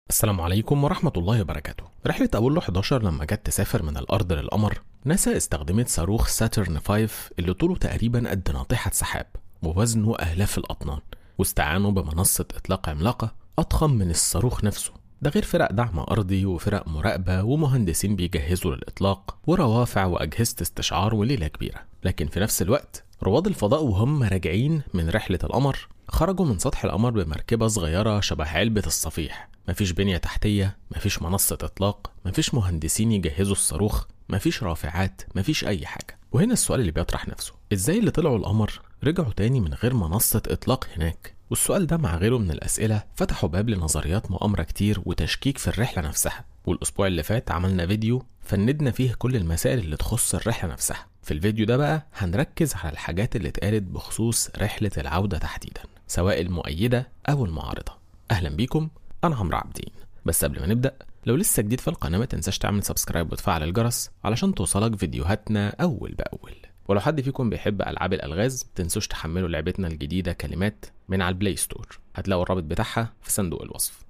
السلام عليكم ورحمة الله وبركاته رحلة أبولو 11 لما جت تسافر من الأرض للقمر ناسا استخدمت صاروخ ساترن 5 اللي طوله تقريبا قد ناطحة سحاب ووزنه آلاف الأطنان واستعانوا بمنصة إطلاق عملاقة أضخم من الصاروخ نفسه ده غير فرق دعم أرضي وفرق مراقبة ومهندسين بيجهزوا للإطلاق وروافع وأجهزة استشعار وليلة كبيرة لكن في نفس الوقت رواد الفضاء وهم راجعين من رحلة القمر خرجوا من سطح القمر بمركبة صغيرة شبه علبة الصفيح مفيش بنية تحتية مفيش منصة إطلاق مفيش مهندسين يجهزوا الصاروخ مفيش رافعات مفيش أي حاجة وهنا السؤال اللي بيطرح نفسه إزاي اللي طلعوا القمر رجعوا تاني من غير منصة إطلاق هناك والسؤال ده مع غيره من الأسئلة فتحوا باب لنظريات مؤامرة كتير وتشكيك في الرحلة نفسها والأسبوع اللي فات عملنا فيديو فندنا فيه كل المسائل اللي تخص الرحلة نفسها في الفيديو ده بقى هنركز على الحاجات اللي اتقالت بخصوص رحلة العودة تحديدا سواء المؤيدة أو المعارضة أهلا بيكم أنا عمرو عابدين بس قبل ما نبدأ لو لسه جديد في القناة ما تنساش تعمل سبسكرايب وتفعل الجرس علشان توصلك فيديوهاتنا أول بأول ولو حد فيكم بيحب ألعاب الألغاز تنسوش تحملوا لعبتنا الجديدة كلمات من على البلاي ستور هتلاقوا الرابط بتاعها في صندوق الوصف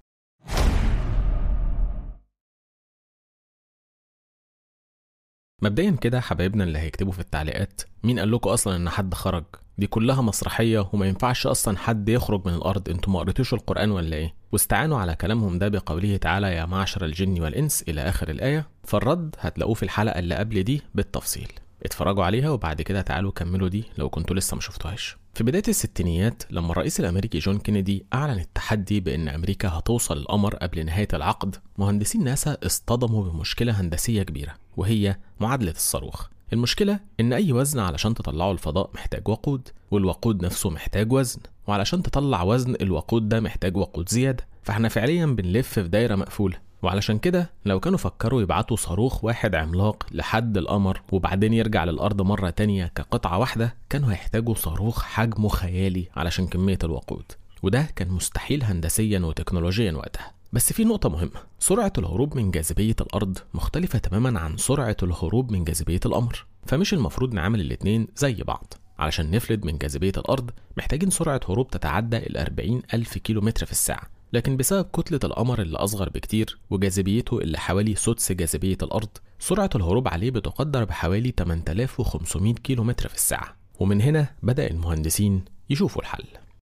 مبدئيا كده حبايبنا اللي هيكتبوا في التعليقات مين قال لكم اصلا ان حد خرج دي كلها مسرحيه وما ينفعش اصلا حد يخرج من الارض انتوا ما قريتوش القران ولا ايه واستعانوا على كلامهم ده بقوله تعالى يا معشر الجن والانس الى اخر الايه فالرد هتلاقوه في الحلقه اللي قبل دي بالتفصيل اتفرجوا عليها وبعد كده تعالوا كملوا دي لو كنتوا لسه ما شفتوهاش في بداية الستينيات لما الرئيس الأمريكي جون كينيدي أعلن التحدي بأن أمريكا هتوصل القمر قبل نهاية العقد مهندسين ناسا اصطدموا بمشكلة هندسية كبيرة وهي معادلة الصاروخ المشكلة إن أي وزن علشان تطلعه الفضاء محتاج وقود والوقود نفسه محتاج وزن وعلشان تطلع وزن الوقود ده محتاج وقود زيادة فاحنا فعليا بنلف في دايرة مقفولة وعلشان كده لو كانوا فكروا يبعتوا صاروخ واحد عملاق لحد القمر وبعدين يرجع للأرض مرة تانية كقطعة واحدة كانوا هيحتاجوا صاروخ حجمه خيالي علشان كمية الوقود وده كان مستحيل هندسيا وتكنولوجيا وقتها بس في نقطة مهمة سرعة الهروب من جاذبية الأرض مختلفة تماما عن سرعة الهروب من جاذبية القمر فمش المفروض نعمل الاتنين زي بعض علشان نفلت من جاذبية الأرض محتاجين سرعة هروب تتعدى ال 40 ألف كيلومتر في الساعة لكن بسبب كتلة القمر اللي أصغر بكتير وجاذبيته اللي حوالي سدس جاذبية الأرض سرعة الهروب عليه بتقدر بحوالي 8500 كيلومتر في الساعة ومن هنا بدأ المهندسين يشوفوا الحل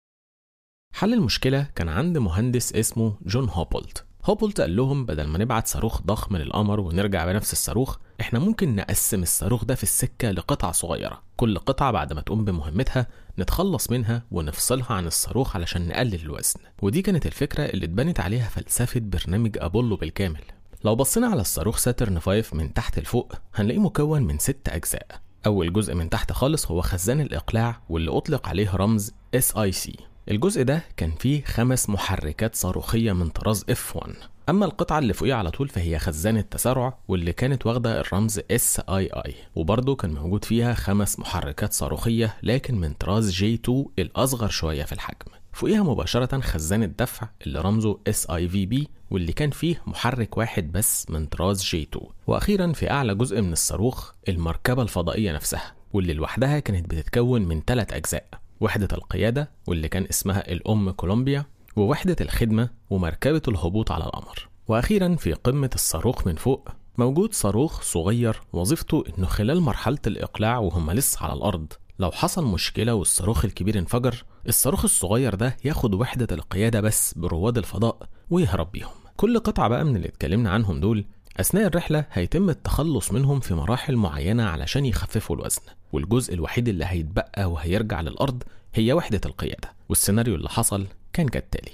حل المشكلة كان عند مهندس اسمه جون هوبولت هوبولت قال لهم بدل ما نبعت صاروخ ضخم للقمر ونرجع بنفس الصاروخ احنا ممكن نقسم الصاروخ ده في السكة لقطع صغيرة كل قطعة بعد ما تقوم بمهمتها نتخلص منها ونفصلها عن الصاروخ علشان نقلل الوزن ودي كانت الفكرة اللي اتبنت عليها فلسفة برنامج أبولو بالكامل لو بصينا على الصاروخ ساترن 5 من تحت لفوق هنلاقيه مكون من ست أجزاء أول جزء من تحت خالص هو خزان الإقلاع واللي أطلق عليه رمز SIC الجزء ده كان فيه خمس محركات صاروخية من طراز F1 أما القطعة اللي فوقيه على طول فهي خزان التسارع واللي كانت واخدة الرمز SII وبرضه كان موجود فيها خمس محركات صاروخية لكن من طراز J2 الأصغر شوية في الحجم فوقيها مباشرة خزان الدفع اللي رمزه SIVB واللي كان فيه محرك واحد بس من طراز J2 وأخيرا في أعلى جزء من الصاروخ المركبة الفضائية نفسها واللي لوحدها كانت بتتكون من ثلاث أجزاء وحدة القيادة واللي كان اسمها الأم كولومبيا ووحدة الخدمة ومركبة الهبوط على القمر وأخيرا في قمة الصاروخ من فوق موجود صاروخ صغير وظيفته إنه خلال مرحلة الإقلاع وهم لسه على الأرض لو حصل مشكلة والصاروخ الكبير انفجر الصاروخ الصغير ده ياخد وحدة القيادة بس برواد الفضاء ويهرب بيهم كل قطعة بقى من اللي اتكلمنا عنهم دول أثناء الرحلة هيتم التخلص منهم في مراحل معينة علشان يخففوا الوزن والجزء الوحيد اللي هيتبقى وهيرجع للأرض هي وحدة القيادة والسيناريو اللي حصل كان كالتالي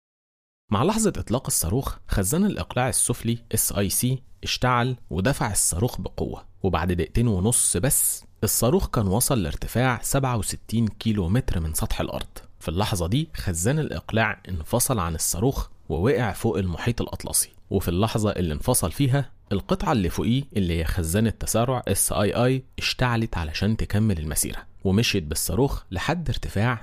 مع لحظة إطلاق الصاروخ خزان الإقلاع السفلي SIC اشتعل ودفع الصاروخ بقوة وبعد دقيقتين ونص بس الصاروخ كان وصل لارتفاع 67 كيلو متر من سطح الأرض في اللحظة دي خزان الإقلاع انفصل عن الصاروخ ووقع فوق المحيط الأطلسي وفي اللحظة اللي انفصل فيها القطعة اللي فوقيه اللي هي خزان التسارع SII اشتعلت علشان تكمل المسيرة ومشيت بالصاروخ لحد ارتفاع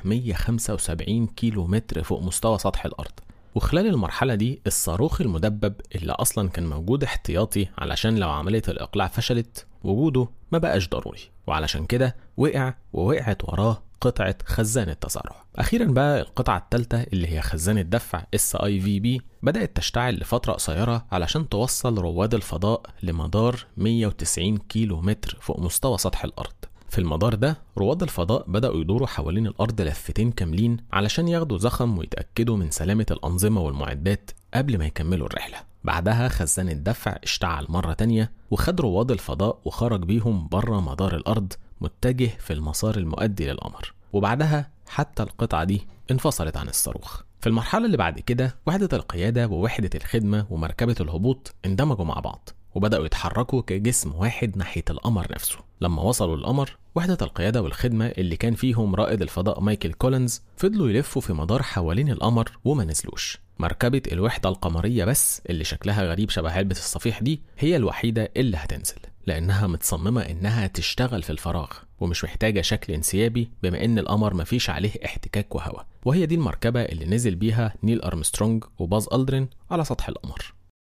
175 كيلو متر فوق مستوى سطح الأرض وخلال المرحلة دي الصاروخ المدبب اللي أصلا كان موجود احتياطي علشان لو عملية الإقلاع فشلت وجوده ما بقاش ضروري وعلشان كده وقع ووقعت وراه قطعة خزان التسارع أخيرا بقى القطعة الثالثة اللي هي خزان الدفع اس اي في بي بدأت تشتعل لفترة قصيرة علشان توصل رواد الفضاء لمدار 190 كيلو متر فوق مستوى سطح الأرض في المدار ده رواد الفضاء بدأوا يدوروا حوالين الأرض لفتين كاملين علشان ياخدوا زخم ويتأكدوا من سلامة الأنظمة والمعدات قبل ما يكملوا الرحلة بعدها خزان الدفع اشتعل مرة تانية وخد رواد الفضاء وخرج بيهم بره مدار الأرض متجه في المسار المؤدي للقمر وبعدها حتى القطعة دي انفصلت عن الصاروخ في المرحلة اللي بعد كده وحدة القيادة ووحدة الخدمة ومركبة الهبوط اندمجوا مع بعض وبدأوا يتحركوا كجسم واحد ناحية القمر نفسه لما وصلوا للقمر وحدة القيادة والخدمة اللي كان فيهم رائد الفضاء مايكل كولينز فضلوا يلفوا في مدار حوالين القمر وما نزلوش مركبة الوحدة القمرية بس اللي شكلها غريب شبه علبة الصفيح دي هي الوحيدة اللي هتنزل لأنها متصممة إنها تشتغل في الفراغ ومش محتاجة شكل انسيابي بما إن القمر مفيش عليه احتكاك وهواء وهي دي المركبة اللي نزل بيها نيل أرمسترونج وباز ألدرين على سطح القمر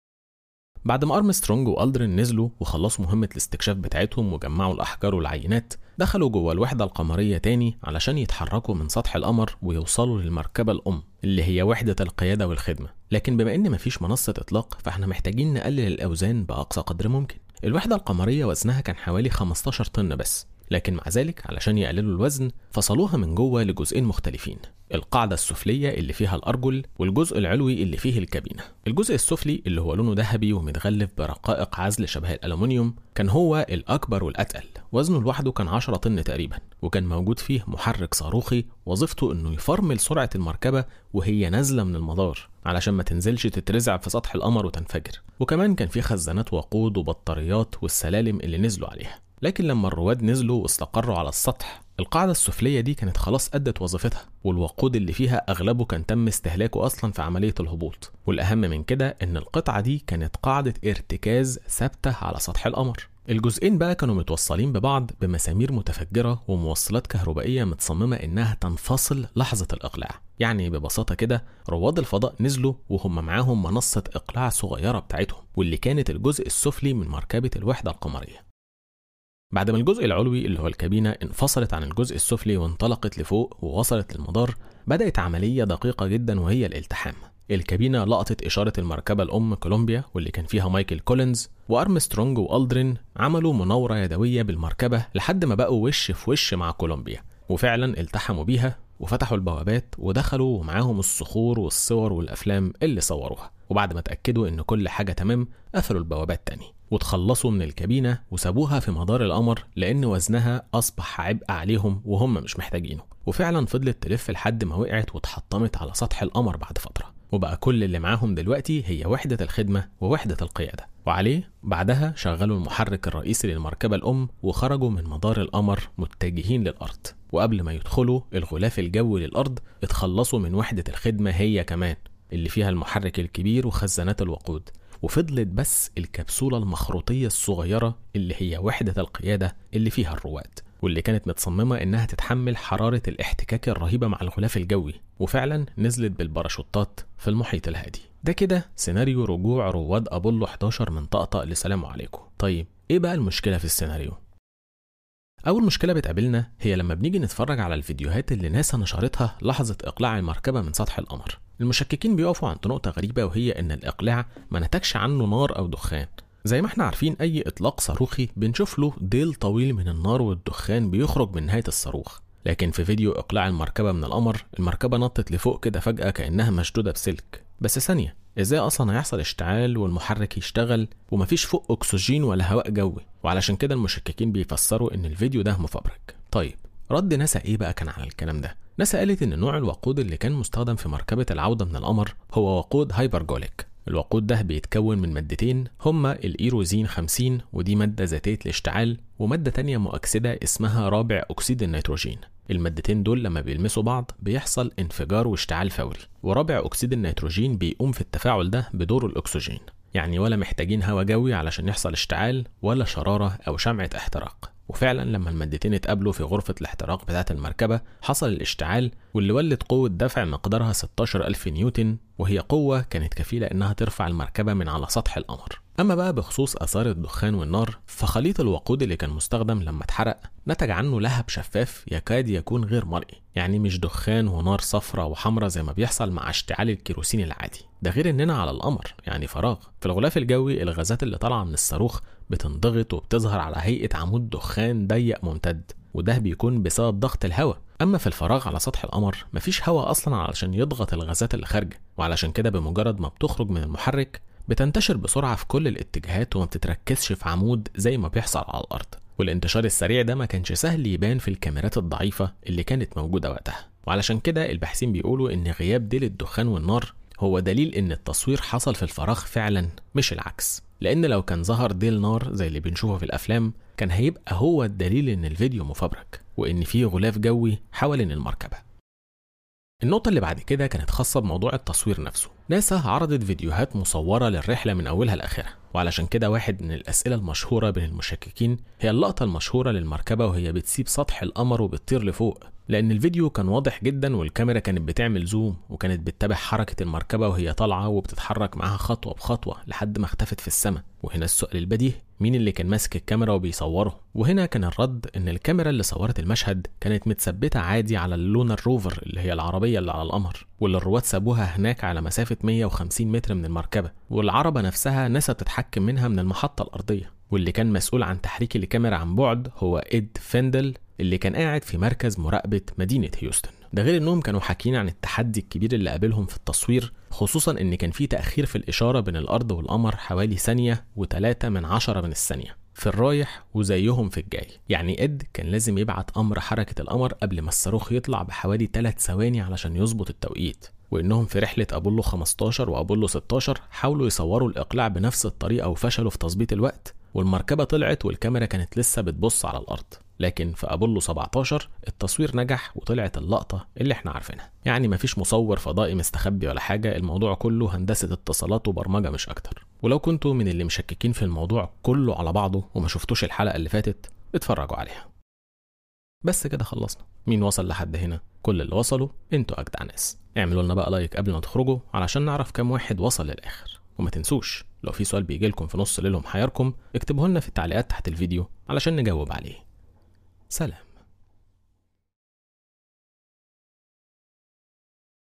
بعد ما أرمسترونج وألدرين نزلوا وخلصوا مهمة الاستكشاف بتاعتهم وجمعوا الأحجار والعينات دخلوا جوه الوحدة القمرية تاني علشان يتحركوا من سطح القمر ويوصلوا للمركبة الأم اللي هي وحدة القيادة والخدمة لكن بما إن مفيش منصة إطلاق فإحنا محتاجين نقلل الأوزان بأقصى قدر ممكن الوحدة القمرية وزنها كان حوالي 15 طن بس لكن مع ذلك علشان يقللوا الوزن فصلوها من جوه لجزئين مختلفين القاعدة السفلية اللي فيها الأرجل والجزء العلوي اللي فيه الكابينة الجزء السفلي اللي هو لونه ذهبي ومتغلف برقائق عزل شبه الألومنيوم كان هو الأكبر والأتقل وزنه لوحده كان 10 طن تقريبا وكان موجود فيه محرك صاروخي وظيفته انه يفرمل سرعة المركبة وهي نازلة من المدار علشان ما تنزلش تترزع في سطح القمر وتنفجر وكمان كان فيه خزانات وقود وبطاريات والسلالم اللي نزلوا عليها لكن لما الرواد نزلوا واستقروا على السطح القاعدة السفلية دي كانت خلاص أدت وظيفتها والوقود اللي فيها أغلبه كان تم استهلاكه أصلا في عملية الهبوط والأهم من كده إن القطعة دي كانت قاعدة ارتكاز ثابتة على سطح القمر الجزئين بقى كانوا متوصلين ببعض بمسامير متفجرة وموصلات كهربائية متصممة إنها تنفصل لحظة الإقلاع يعني ببساطة كده رواد الفضاء نزلوا وهم معاهم منصة إقلاع صغيرة بتاعتهم واللي كانت الجزء السفلي من مركبة الوحدة القمرية بعد ما الجزء العلوي اللي هو الكابينة انفصلت عن الجزء السفلي وانطلقت لفوق ووصلت للمدار بدأت عملية دقيقة جدا وهي الالتحام الكابينة لقطت إشارة المركبة الأم كولومبيا واللي كان فيها مايكل كولينز وأرمسترونج وألدرين عملوا مناورة يدوية بالمركبة لحد ما بقوا وش في وش مع كولومبيا وفعلا التحموا بيها وفتحوا البوابات ودخلوا ومعاهم الصخور والصور والأفلام اللي صوروها وبعد ما اتأكدوا إن كل حاجة تمام قفلوا البوابات تاني وتخلصوا من الكابينة وسابوها في مدار القمر لأن وزنها أصبح عبء عليهم وهم مش محتاجينه وفعلا فضلت تلف لحد ما وقعت واتحطمت على سطح القمر بعد فترة وبقى كل اللي معاهم دلوقتي هي وحدة الخدمة ووحدة القيادة وعليه بعدها شغلوا المحرك الرئيسي للمركبة الأم وخرجوا من مدار القمر متجهين للأرض وقبل ما يدخلوا الغلاف الجوي للأرض اتخلصوا من وحدة الخدمة هي كمان اللي فيها المحرك الكبير وخزانات الوقود وفضلت بس الكبسولة المخروطية الصغيرة اللي هي وحدة القيادة اللي فيها الرواد واللي كانت متصممة إنها تتحمل حرارة الاحتكاك الرهيبة مع الغلاف الجوي وفعلا نزلت بالباراشوتات في المحيط الهادي ده كده سيناريو رجوع رواد أبولو 11 من طقطق لسلام عليكم طيب إيه بقى المشكلة في السيناريو؟ أول مشكلة بتقابلنا هي لما بنيجي نتفرج على الفيديوهات اللي ناسا نشرتها لحظة إقلاع المركبة من سطح القمر المشككين بيقفوا عند نقطة غريبة وهي إن الإقلاع ما نتجش عنه نار أو دخان زي ما احنا عارفين أي إطلاق صاروخي بنشوف له ديل طويل من النار والدخان بيخرج من نهاية الصاروخ لكن في فيديو إقلاع المركبة من القمر المركبة نطت لفوق كده فجأة كأنها مشدودة بسلك بس ثانية ازاي اصلا هيحصل اشتعال والمحرك يشتغل ومفيش فوق اكسجين ولا هواء جوي وعلشان كده المشككين بيفسروا ان الفيديو ده مفبرك طيب رد ناسا ايه بقى كان على الكلام ده ناسا قالت ان نوع الوقود اللي كان مستخدم في مركبة العودة من القمر هو وقود هايبرجوليك الوقود ده بيتكون من مادتين هما الإيروزين 50 ودي مادة ذاتية الاشتعال ومادة تانية مؤكسدة اسمها رابع أكسيد النيتروجين المادتين دول لما بيلمسوا بعض بيحصل انفجار واشتعال فوري ورابع أكسيد النيتروجين بيقوم في التفاعل ده بدور الأكسجين يعني ولا محتاجين هواء جوي علشان يحصل اشتعال ولا شرارة أو شمعة احتراق وفعلا لما المادتين اتقابلوا في غرفة الاحتراق بتاعة المركبة حصل الاشتعال واللي ولد قوة دفع مقدارها 16000 نيوتن وهي قوة كانت كفيلة إنها ترفع المركبة من على سطح القمر أما بقى بخصوص آثار الدخان والنار فخليط الوقود اللي كان مستخدم لما اتحرق نتج عنه لهب شفاف يكاد يكون غير مرئي يعني مش دخان ونار صفرة وحمرة زي ما بيحصل مع اشتعال الكيروسين العادي ده غير اننا على القمر يعني فراغ في الغلاف الجوي الغازات اللي طالعة من الصاروخ بتنضغط وبتظهر على هيئة عمود دخان ضيق ممتد وده بيكون بسبب ضغط الهواء اما في الفراغ على سطح القمر مفيش هواء اصلا علشان يضغط الغازات اللي خارجه وعلشان كده بمجرد ما بتخرج من المحرك بتنتشر بسرعة في كل الاتجاهات وما بتتركزش في عمود زي ما بيحصل على الأرض والانتشار السريع ده ما كانش سهل يبان في الكاميرات الضعيفة اللي كانت موجودة وقتها وعلشان كده الباحثين بيقولوا إن غياب ديل الدخان والنار هو دليل إن التصوير حصل في الفراغ فعلا مش العكس لأن لو كان ظهر ديل نار زي اللي بنشوفه في الأفلام كان هيبقى هو الدليل إن الفيديو مفبرك وإن فيه غلاف جوي حوالين المركبة النقطة اللي بعد كده كانت خاصة بموضوع التصوير نفسه ناسا عرضت فيديوهات مصورة للرحلة من أولها لآخرها وعلشان كده واحد من الأسئلة المشهورة بين المشككين هي اللقطة المشهورة للمركبة وهي بتسيب سطح القمر وبتطير لفوق لأن الفيديو كان واضح جدا والكاميرا كانت بتعمل زوم وكانت بتتابع حركة المركبة وهي طالعة وبتتحرك معاها خطوة بخطوة لحد ما اختفت في السماء وهنا السؤال البديهي مين اللي كان ماسك الكاميرا وبيصوره وهنا كان الرد ان الكاميرا اللي صورت المشهد كانت متثبتة عادي على اللونر روفر اللي هي العربية اللي على القمر واللي الرواد سابوها هناك على مسافة 150 متر من المركبة والعربة نفسها ناسا بتتحكم منها من المحطة الأرضية واللي كان مسؤول عن تحريك الكاميرا عن بعد هو إد فندل اللي كان قاعد في مركز مراقبة مدينة هيوستن ده غير انهم كانوا حاكيين عن التحدي الكبير اللي قابلهم في التصوير خصوصا ان كان في تأخير في الإشارة بين الأرض والقمر حوالي ثانية وتلاتة من عشرة من الثانية في الرايح وزيهم في الجاي يعني إد كان لازم يبعت أمر حركة القمر قبل ما الصاروخ يطلع بحوالي 3 ثواني علشان يظبط التوقيت وإنهم في رحلة أبولو 15 وأبولو 16 حاولوا يصوروا الإقلاع بنفس الطريقة وفشلوا في تظبيط الوقت والمركبة طلعت والكاميرا كانت لسه بتبص على الأرض لكن في أبولو 17 التصوير نجح وطلعت اللقطة اللي احنا عارفينها يعني مفيش مصور فضائي مستخبي ولا حاجة الموضوع كله هندسة اتصالات وبرمجة مش أكتر ولو كنتوا من اللي مشككين في الموضوع كله على بعضه وما شفتوش الحلقة اللي فاتت اتفرجوا عليها بس كده خلصنا مين وصل لحد هنا كل اللي وصلوا انتوا أجدع ناس اعملوا لنا بقى لايك قبل ما تخرجوا علشان نعرف كام واحد وصل للآخر وما تنسوش لو في سؤال بيجي لكم في نص ليلهم حيركم اكتبوه لنا في التعليقات تحت الفيديو علشان نجاوب عليه سلام